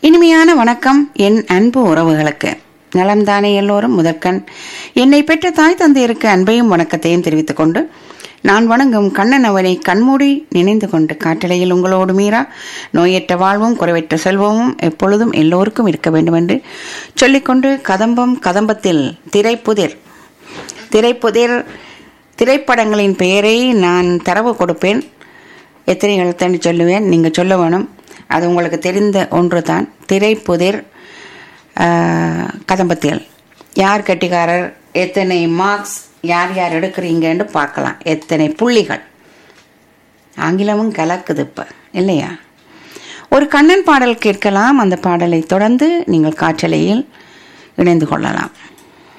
இனிமையான வணக்கம் என் அன்பு உறவுகளுக்கு நலம்தானே எல்லோரும் முதற்கண் என்னை பெற்ற தாய் தந்தையருக்கு அன்பையும் வணக்கத்தையும் தெரிவித்துக் கொண்டு நான் வணங்கும் கண்ணன் அவனை கண்மூடி நினைந்து கொண்டு காட்டலையில் உங்களோடு மீறா நோயற்ற வாழ்வும் குறைவற்ற செல்வமும் எப்பொழுதும் எல்லோருக்கும் இருக்க வேண்டும் என்று சொல்லிக்கொண்டு கதம்பம் கதம்பத்தில் திரைப்புதிர் திரைப்புதிர் திரைப்படங்களின் பெயரை நான் தரவு கொடுப்பேன் எத்தனை எழுத்துன்னு சொல்லுவேன் நீங்கள் சொல்ல வேணும் அது உங்களுக்கு தெரிந்த ஒன்று தான் திரைப்புதிர் ஆஹ், கதம்பத்தியல் யார் கட்டிக்காரர் எத்தனை மார்க்ஸ் யார் யார் எடுக்கிறீங்கன்னு பார்க்கலாம் எத்தனை புள்ளிகள் ஆங்கிலமும் கலக்குது இப்போ இல்லையா ஒரு கண்ணன் பாடல் கேட்கலாம் அந்த பாடலை தொடர்ந்து நீங்கள் காற்றலையில் இணைந்து கொள்ளலாம்